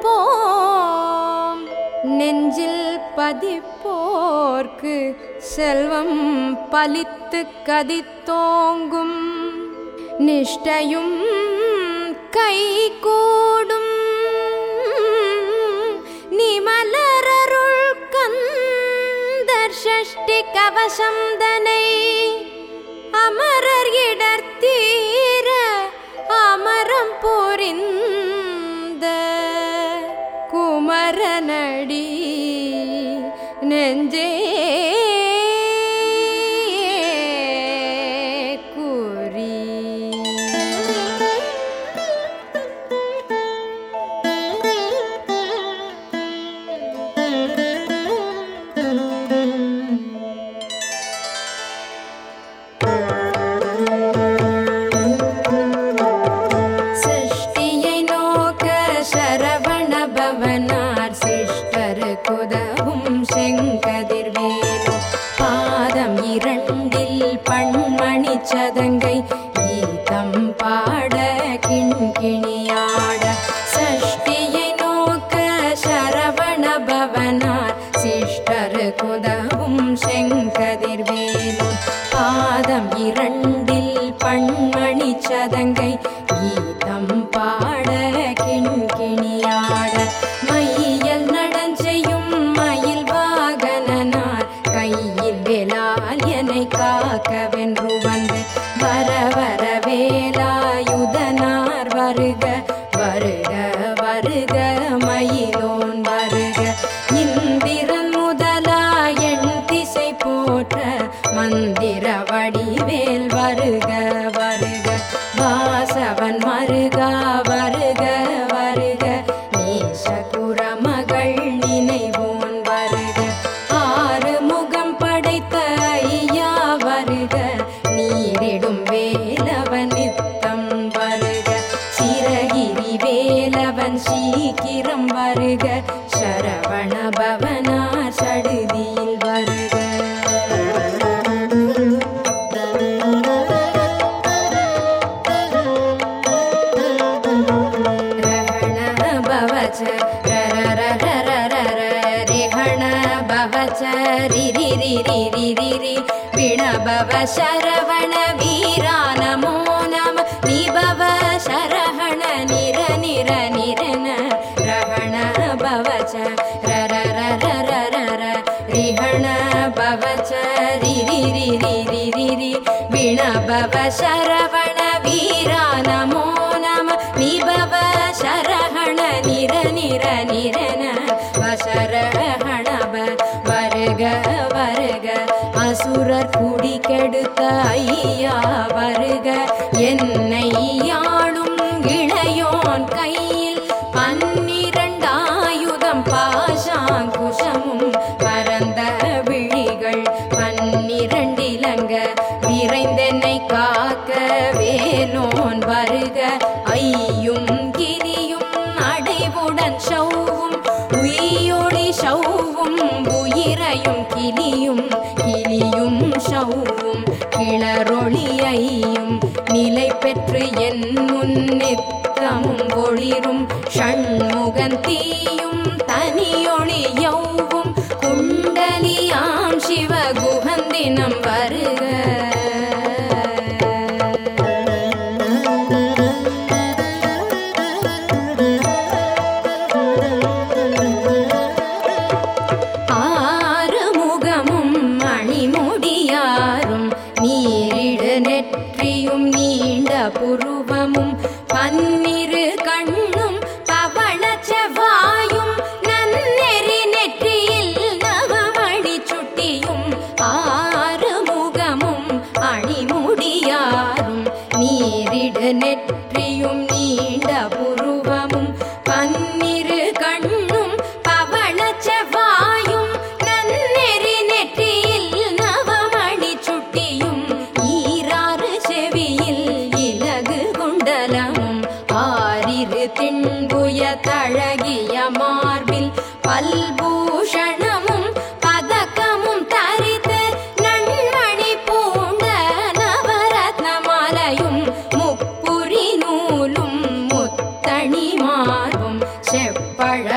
கொடுப்போம் நெஞ்சில் பதிப்போர்க்கு செல்வம் பலித்து கதித்தோங்கும் நிஷ்டையும் கைகூடும் நிமலரருள் கந்தர் ஷஷ்டி கவசம் தனை அமரர் இடர்த்தீர அமரம் புரிந்த குமரனடி நெஞ்சே குறி சிருஷ்டியை நோக்க சரவண பவனார் சிஷ்டர் குதவும் செங்கதிர்வேலு பாதம் இரண்டில் பண்மணி சதங்கை கீதம் பாட கிண்கிணியாட சஷ்டியை நோக்க சரவண பவனார் சிஷ்டர் குதவும் செங்கதிர்வேலு பாதம் இரண்டில் பண்மணி சதங்கை கீதம் பாட கிண்கிணியாட மையல் நடஞ்செய்யும் மயில் வாகனனார் கையில் வேலால் என்னை காக்கவென்று வந்து வர வர வேலாயுதனார் வருக வருக வருக மயிலோன் வருக இந்திரன் முதலா எண் திசை போற்ற மந்திர வடிவேல் வருக வருக வாசவன் மருகா வருக வருக நேசகுர மகள் நினைவோன் வருக ஆறு முகம் படைத்த ஐயா வருக நீரிடும் வேலவன் நித்தம் வருக சிரகிரி வேலவன் சீக்கிரம் வருக சரவண பவனா சடுதியில் வருக ரஹண பவச்ச ரரரரரரர ரிஹண பவச்ச ரிரி ரிரி ரிரி ரி விணபவ சரவண வீரா நமோ நம நிபவ சரஹண நிர நிர நிரன ரஹண பவச்ச ரரரரரரர ரிஹண பவச்ச ரிரி ரிரி ரிரி ரி விணபவ சரவண வீரா நமோ நம நிபவ சரஹண நிர நிர நிரன வசரஹணப வருக வருக அசுரர் குடி கெடுத்த ஐயா வருக என்னை யாழும் இளையோன் கையில் பன்னிரண்டாயுதம் பாசாங்குஷமும் பரந்த விழிகள் பன்னிரண்டிலங்க விரைந்தென்னை காக்க வேலோன் வருக ஐயும் கிரியும் அடைவுடன் சௌவும் உயிரொளி சௌவும் உயிரையும் கிளியும் கிளியும் சௌவும் கிளரொளியையும் நிலை பெற்று என் முன்னித்தமும் ஒளிரும் ஷண்முகன் தீயும் தனியொளி யௌவும் குண்டலியாம் சிவகுகந்தினம் வருக ஆறு முகமும் மணிமுடியாரும் நீரிடு நெற்றியும் நீண்ட புருவமும் பன்னிரு கண்ணும் பவள செவ்வாயும் நன்னெறி நெற்றியில் நவமணி சுட்டியும் ஆறு முகமும் அணிமுடியாரும் நீரிடு நெற்றியும் நீண்ட புருவமும் பன்னிரு கண்ணும் பவள செவ்வாயும் நன்னெறி நெற்றியில் நவமணி சுட்டியும் ஈராறு செவியில் இலகு குண்டலமும் ஆறிரு திண்புய தழகிய மார்பில் பல்பூஷணமும் பதக்கமும் தரித்து நன்மணி பூண்ட நவரத்ன மாலையும் முப்புரி நூலும் முத்தணி மார்பும் செப்ப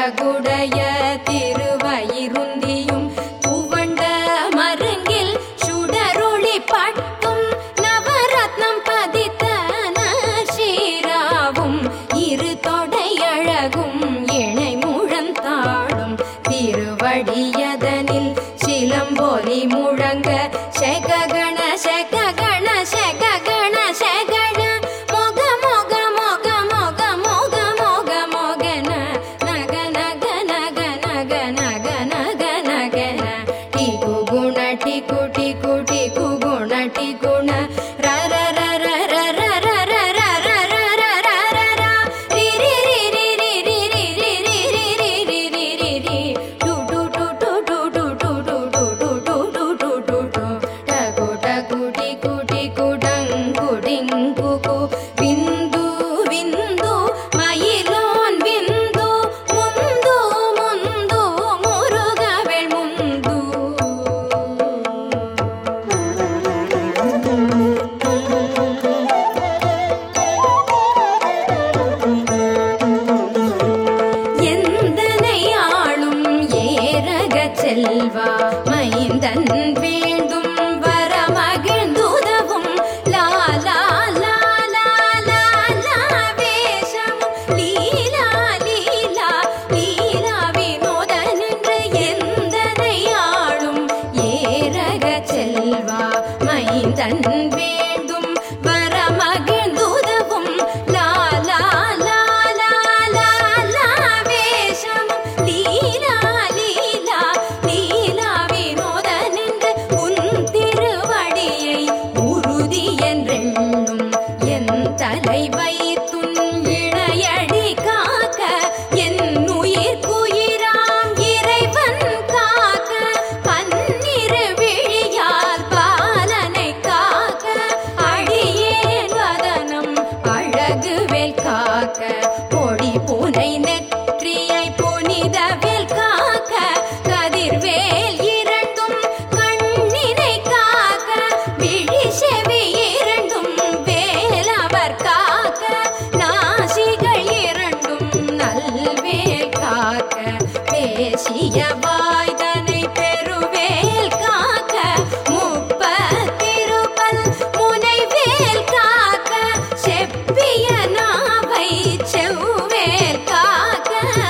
அழகுடைய திருவயிருந்தியும் துவண்ட மருங்கில் சுடரொளி பட்டும் நவரத்னம் பதித்த ஸ்ரீராவும் இரு தொடை அழகும் இணை முழந்தாடும் திருவடியதனில் சிலம்பொலி முழங்க செககண செககண செககண செகண மொக மொக மொக மொக மொக மொக மொகன நக நக நக நக நக நக நகன டிகு குண டிகு டிகு டிகு குண டிகுண ர ர ர ர ர ர ர ர ர ர ர ர ர ர ர ரி ரி ரி ரி ரி ரி ரி ரி ரி ரி ரி ரி ரி ரி டு டு டு டு டு டு டு டு டு டு டு டு டு டு டு டகு டகு டிகு டிகு டங்கு டிங்கு கு விந்து விந்து மயிலோன் விந்து முந்து முந்து முருகவேள் முந்து எந்தனை ஆளும் ஏரகச் செல்வா மைந்தன் வேண்டும் வர மகிழ்ந்துதவும் லாலா லாலா லாலா வேஷமும் லீலா லீலா லீலா வினோதன் என்று எந்தனை ஆளும் ஏரகச் செல்வா மைந்தன் வேண்டும் வர மகிழ்ந்துதவும் லாலா லாலா லாலா வேஷமும் லீலா லீலா லீலா வினோதன் என்று உன் திருவடியை உறுதி என்றெண்ணும் என் தலை வைத்துன் இணையடி காக்க என் உயிர்க்குயிராம் இறைவன் காக்க பன்னிரு விழியால் பாலனை காக்க அடியேன் வதனம் அழகுவேல் காக்க பொடி பூனை நெற்றியை புனிதவேல் காக்க கதிர்வேல் இரண்டும் கண்ணினை காக்க விழி செவி இரண்டும் வேலவர் காக்க நாசிகள் இரண்டும் நல்வேல் காக்க பேசிய வாய்தனை பெருவேல் காக்க முப்பத்திருப்பல் முனைவேல் காக்க செப்பிய நாவை செவ்வேல் காக்க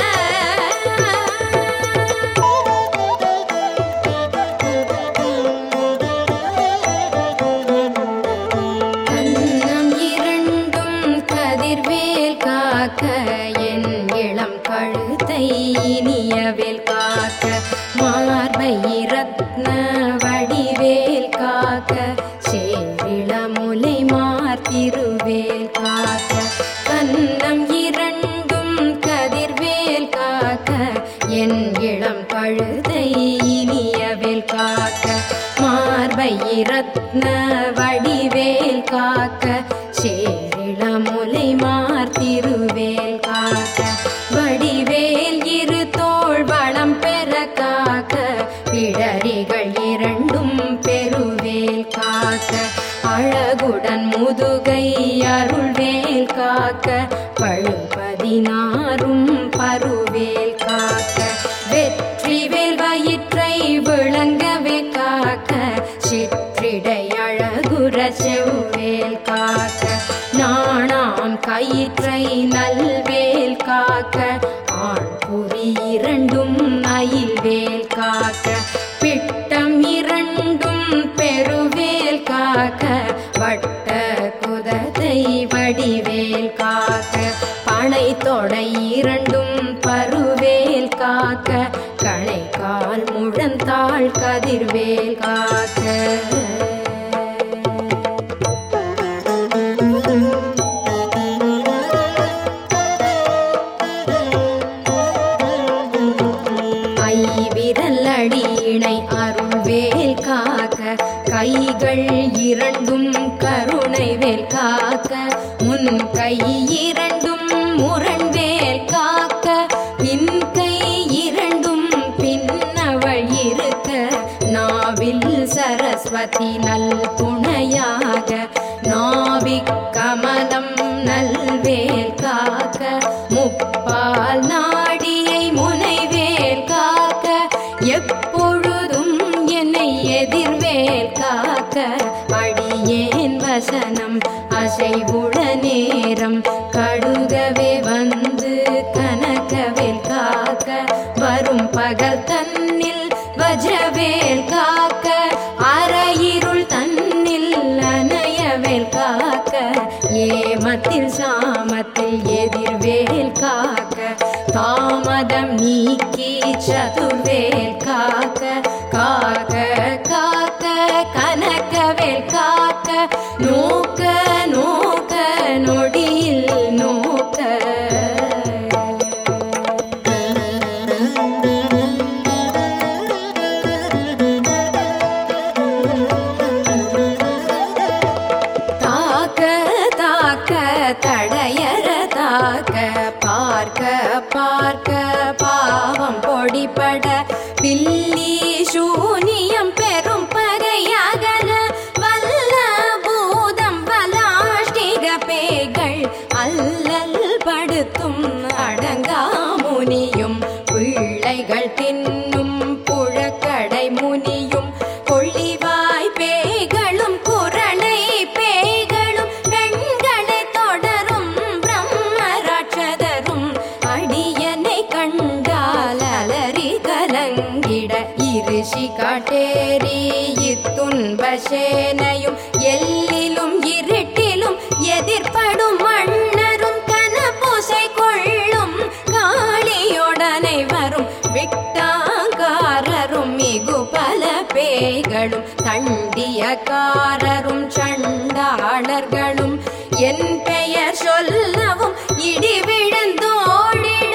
கன்னம் இரண்டும் கதிர்வேல் காக்க என் இளம் கழுத்தை இனியவேல் காக்க மார்பை ரத்ன வடிவேல் காக்க சேரிளமுலை மார்த்திருவேல் காக்க கன்னம் இரண்டும் கதிர்வேல் காக்க என் இளம் கழுதை இனியவேல் காக்க மார்பை ரத்ன வடிவேல் காக்க சேரிளமுலை மார்த்திருவேல் காக்க வடிவேல் இரு தோள் வளம் பெற காக்க பிடரிகள் இரண்டும் பெருவேல் காக்க அழகுடன் முதுகை அருள்வேல் காக்க பழுபதினாரும் பருவேல் காக்க வெற்றிவேல் வயிற்றை விளங்கவே காக்க சிற்றிடை அழகுற செவ்வேல் காக்க நாணாம் கயிற்றை நல்வேல் காக்க ஆண் புரி இரண்டும் அயில்வேல் காக்க பிட்டம் இரண்டும் பெருவேல் காக்க வட்ட குதத்தை வடிவேல் காக்க பனை தொடை இரண்டும் பருவேல் காக்க கணை கால் முழந்தாள் கதிர்வேல் காக்க ஐவிரல் அடியினை அருள்வேல் காக்க கைகள் இரண்டும் கருணை வேல் காக்க முன் கை இரண்டும் முரண்வேல் காக்க பின் கை இரண்டும் பின்னவள் இருக்க நாவில் சரஸ்வதி நல் துணையாக நாவிக் கமலம் நல்வேல் காக்க முப்பால் நாடியை முன் செய்வுள நேரம் கடுகவே வந்து கனகவேல் காக்க வரும் பகல் தன்னில் வஜ்ரவேல் காக்க அரையிருள் தன்னில் அனயவேல் காக்க ஏமத்தில் சாமத்தில் எதிர்வேல் காக்க தாமதம் நீக்கி சதுர்வேல் காக்க காக்க காக்க கனகவேல் காக்க நோக்க நோக்க நொடியில் நோக்க தாக்க தாக்க தடையற தாக்க பார்க்க பார்க்க பாவம் பொடிபட பில்லி சூனியம் பெரும் பகையகல வல்ல பூதம் பலாஷ்டிக பேய்கள் அல்லல் படுத்தும் அடங்கா முனியும் பிள்ளைகள் தின்னும் புழக்கடை முனியும் கொள்ளிவாய் பேய்களும் குரளை பேய்களும் பெண்களை தொடரும் பிரம்மராட்சதரும் அடியனை கண்டால் அலறி கலங்கிட இருஷி காட்டேரி இத்துன்ப சேனையும் எல்லிலும் இருட்டிலும் எதிர்ப்படும் மன்னரும் கனபூசை கொள்ளும் காளியோடனை வரும் விட்டாங்காரரும் மிகு பல பேய்களும் தண்டியக்காரரும் சண்டாளர்களும் என் பெயர் சொல்லவும் இடி விழுந்தோடிட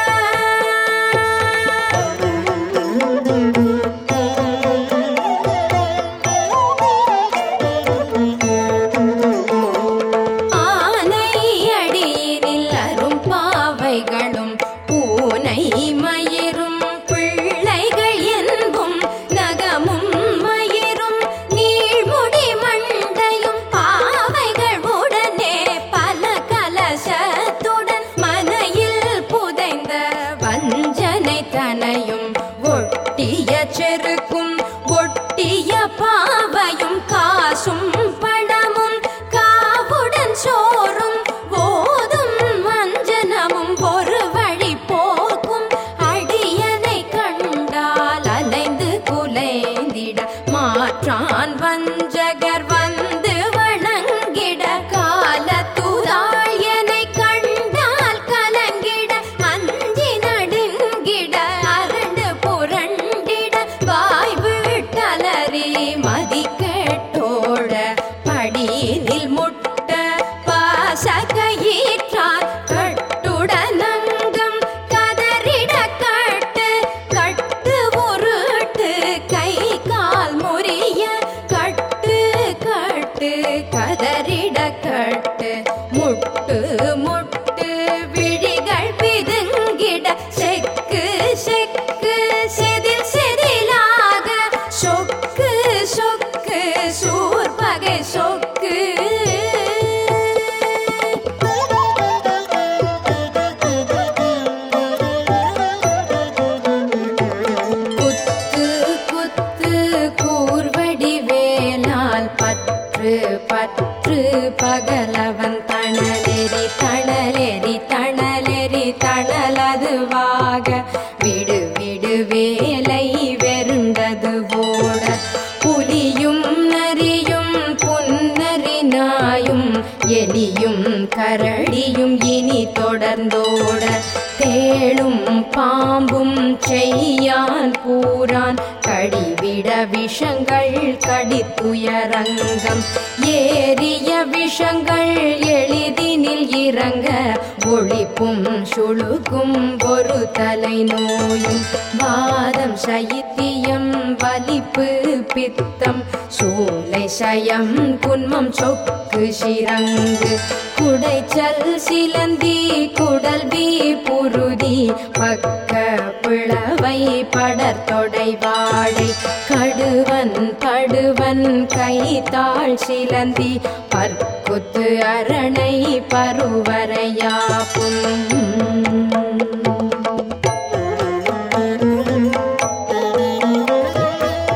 ஆனை அடியினில் அரும் பாவைகளும் பூனை மயிரும் பிள்ளைகள் என்பும் நகமும் மயிரும் நீழ்முடி மண்டையும் பாவைகள் உடனே பல கலசத்துடன் மனையில் புதைந்த வஞ்சனை தனையும் ஒட்டிய செருக்கும் ஒட்டிய பாவையும் காசும் படமும் காவுடன் சோறும் போதும் வஞ்சனமும் ஒரு வழி போக்கும் அடியனை கண்டால் அலைந்து குலைந்திட மாற்றான் வஞ்சகர் வந்து வணங்கிட காலத்துதாள் என்னை கண்டால் கலங்கிட அஞ்சி நடுங்கிட அரண்டு புரண்டிட வாய் விட்டலறி மதி கேட்டோட படியினில் முட்ட பாசகையிற்றார் கட்டுடனங்கம் கதறிட கட்டு கட்டு உருட்டு கை கால் முறிய கட்டு கட்டு கதறிட கட்டு முட்டு முட்டு விழிகள் பிதுங்கிட செக்கு செக்கு செதில் செதிலாக சொக்கு சொக்கு சூர்பகை சொக்கு குத்து குத்து கூர்வடி வேலால் பற்று பற்று பகலவன் தணலெறி தணலெறி தணலெறி தணலதுவாக விடு விடு வேலை வெருண்டது ஓட புலியும் நரியும் புன்னரி நாயும் எலியும் கரடியும் இனி தொடர்ந்தோட தேளும் பாம்பும் செய்யான் கூறான் கடிவிட விஷங்கள் கடித்துயரங்கம் ஏறிய விஷங்கள் எளிதினில் இறங்க ஒளிப்பும் சுழுக்கும் ஒரு தலை நோயும் வாதம் சைத்தியம் வலிப்பு பித்தம் சூளை சயம் குன்மம் சொக்கு சிரங்கு குடைச்சல் சிலந்தி குடல்வி புருதி பக்க பிளவை படர்தொடை வாழை கடுவன் படுவன் கைத்தாள் சிலந்தி பற்குத்து அரணை பருவரையாப்பும்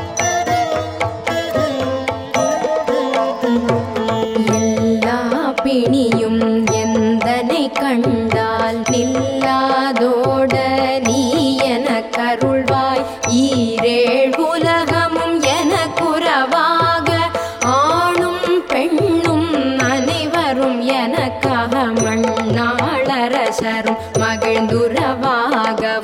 எல்லா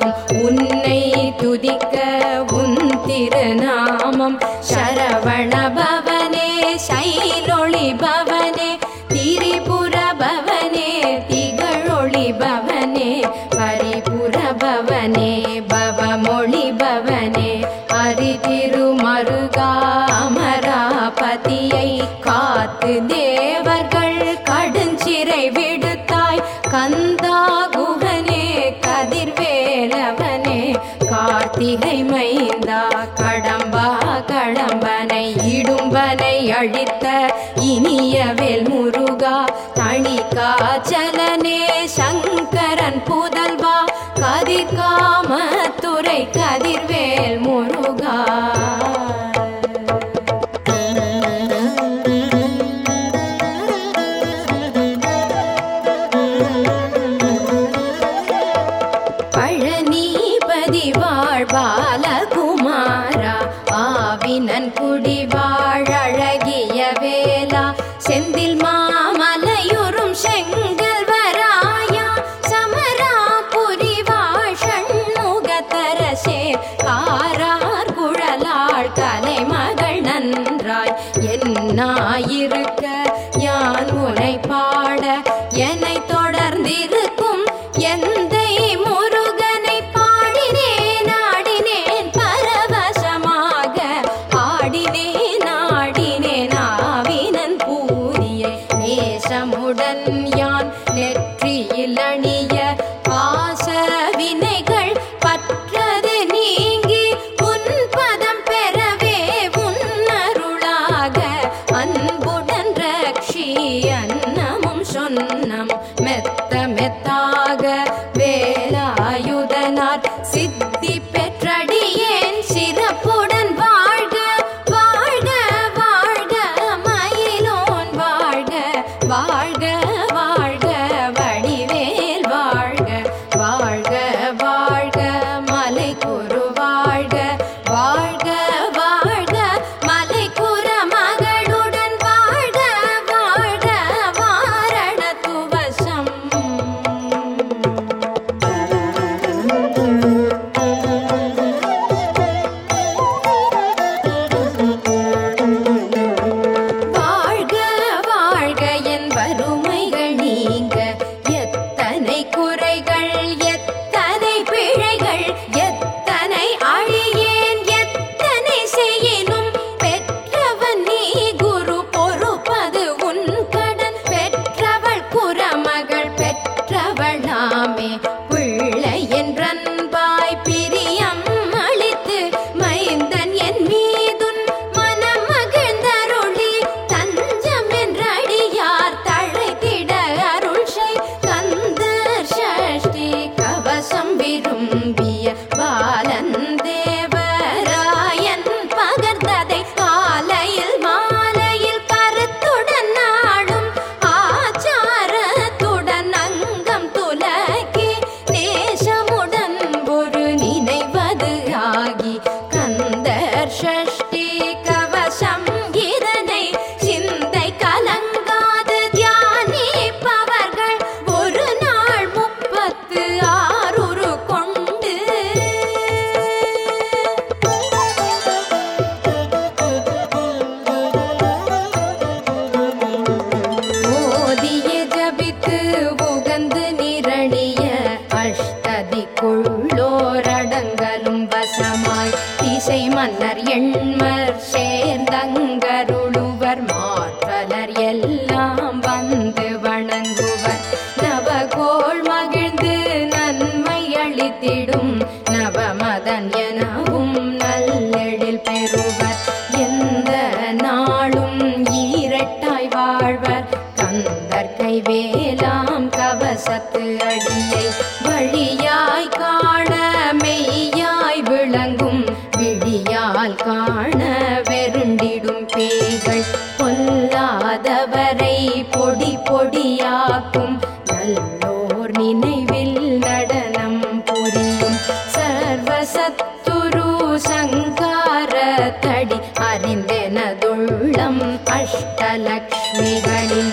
யாவும் உன்னை துதிக்க உன் திருநாமம் சரவண பவனே சைலொளி பவனே திரிபுர பவனே திகழொளி பவனே பரிபுர பவனே பவமொழி பவனே ஹரி திருமருகா அமராபதியை காத்து தேவர்கள் கடுஞ்சிறை விடுத்தாய் கந்தா குகனே கதிர்வேலவனே கார்த்திகை மைந்தா கடம்பா கடம்பனை இடும்பனை அழித்த இனியவேல் முருகா தணிகாச்சலனே சங்கரன் புதல்வா கதிர்காமத்துறை கதிர்வேல் முருகா பழனிபதி வாழ்பாலகுமாரா ஆவினன் குடி வாழகிய வேலா செந்தில் மாமலையுறும் செங்கல் வராயா சமராபுரி வாழ்ஷண்முகத்தரசே காரார் குழலாள் கலைமகள் நன்றாய் என்னாயிருக்க யான் உனை பாட என்னை தொடர்ந்திருக்கும் எந்தை முருகனை பாடினேன் ஆடினேன் பரவசமாக ஆடினேன் ஆடினேன் ஆவினன் பூரியை நேசமுடன் யான் நெற்றியில் அணிய பாச வினைகள் பற்றது நீங்கி உன் பதம் பெறவே உன்னருளாக அன்புடன் ரக்ஷி அன்னமும் சொன்னம் மெத்த மெத்தாக வேலாயுதனார் சித்தி பெற்றடியேன் சிறப்புடன் வாழ்க வாழ்க வாழ்க மயிலோன் வாழ்க வாழ்க வாழ்க வடிவேல் வாழ்க வாழ்க வாழ்க மலை குரு வாழ்க வாழ்க வாழ்க மலை குற மகளுடன் வாழ்க வாழ்க வாரண துவசம் வாழ்க வாழ்க என் வறுமைகள் நீங்க எத்தனை குறைகள் எத்தனை பிழைகள் எத்தனை அழியேன் எத்தனை செய்யினும் பெற்றவன் நீ குரு பொறுப்பது உன் கடன் பெற்றவள் குறமகள் பெற்றவளாமே பிள்ளை என்றன்பாய் பிரியம் அளித்து மைந்தன் என் மீதுன் மனம் மகிழ்ந்தருளி தஞ்சம் என்றடியார் தழைத்திட அருள் செய் கந்தர் சஷ்டி கவசம் விரும்பிய பாலன் தேவராயன் பகர்ந்ததை காலையில் மாலையில் கருத்துடன் நாடும் ஆச்சாரத்துடன் அங்கம் துலக்கி நேசமுடன் ஒரு நினைவது ஆகி கந்தர் சஷ்டி கவசம் இதனை சிந்தை கலங்காது தியானிப்பவர்கள் ஒரு நாள் முப்பத்து ஆறுரு கொண்டு ஓதிய ஜபித்து உகந்து நிரணிய அஷ்டதிக்குள்ளோரடங்கலும் வசமாய் திசை மன்னர் எண்மர் சேர்ந்தங்கருளுவர் மாற்றலர் எல்லாம் வந்து வணங்குவர் நவகோள் மகிழ்ந்து நன்மை அளித்திடும் நவமதன் எனவும் நல்லெழில் பெறுவர் எந்த நாளும் ஈரட்டாய் வாழ்வர் கந்தர் கைவேலாம் கவசத்து அடியை வழியாய் காண மெய்யாய் விளங்கும் விழியால் காண வெருண்டிடும் பேய்கள் பொல்லாதவரை பொடி பொடியாக்கும் நல்லோர் நினைவில் நடனம் புரியும் சர்வசத்துரு சங்காரத்தடி அறிந்தெனதுள்ளம் அஷ்டலக்ஷ்மிகளின்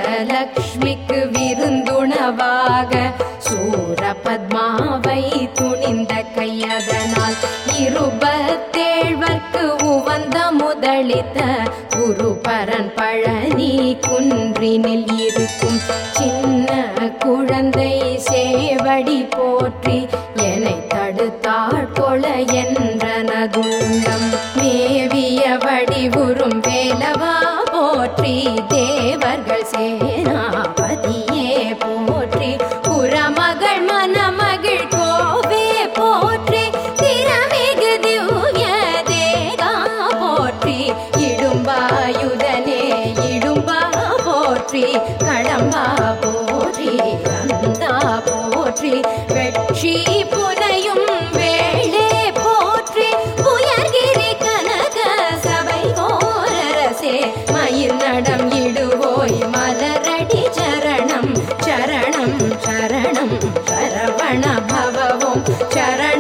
வீரலக்ஷ்மிக்கு விருந்துணவாக சூரபத்மாவை துணை குனிந்த கையதனால் இருபத்தேழ்வர்க்கு உவந்த முதலித்த குருபரன் பழனி குன்றினில் இருக்கும் சின்ன குழந்தை சேவடி போற்றி என்னை தடுத்தாட்கொள என்றனதுள்ளம் மேவிய வடிவுறும் வேலவா போற்றி தேவர்கள் சேனாபதியே போற்றி புறமகள் மணமகிழ் கோவே போற்றி திறமிகு திவ்ய தேகா போற்றி இடும்பாயுதனே இடும்பா போற்றி கடம்பா போற்றி அந்தா போற்றி வெற்றி புனையும் வேளே போற்றி உயர்கிரி கனக சபை ஓரரசே மயில் நடம் இடுவோய் மலரடி சரணம் சரணம் சரணம் சரவண பவவும் சரண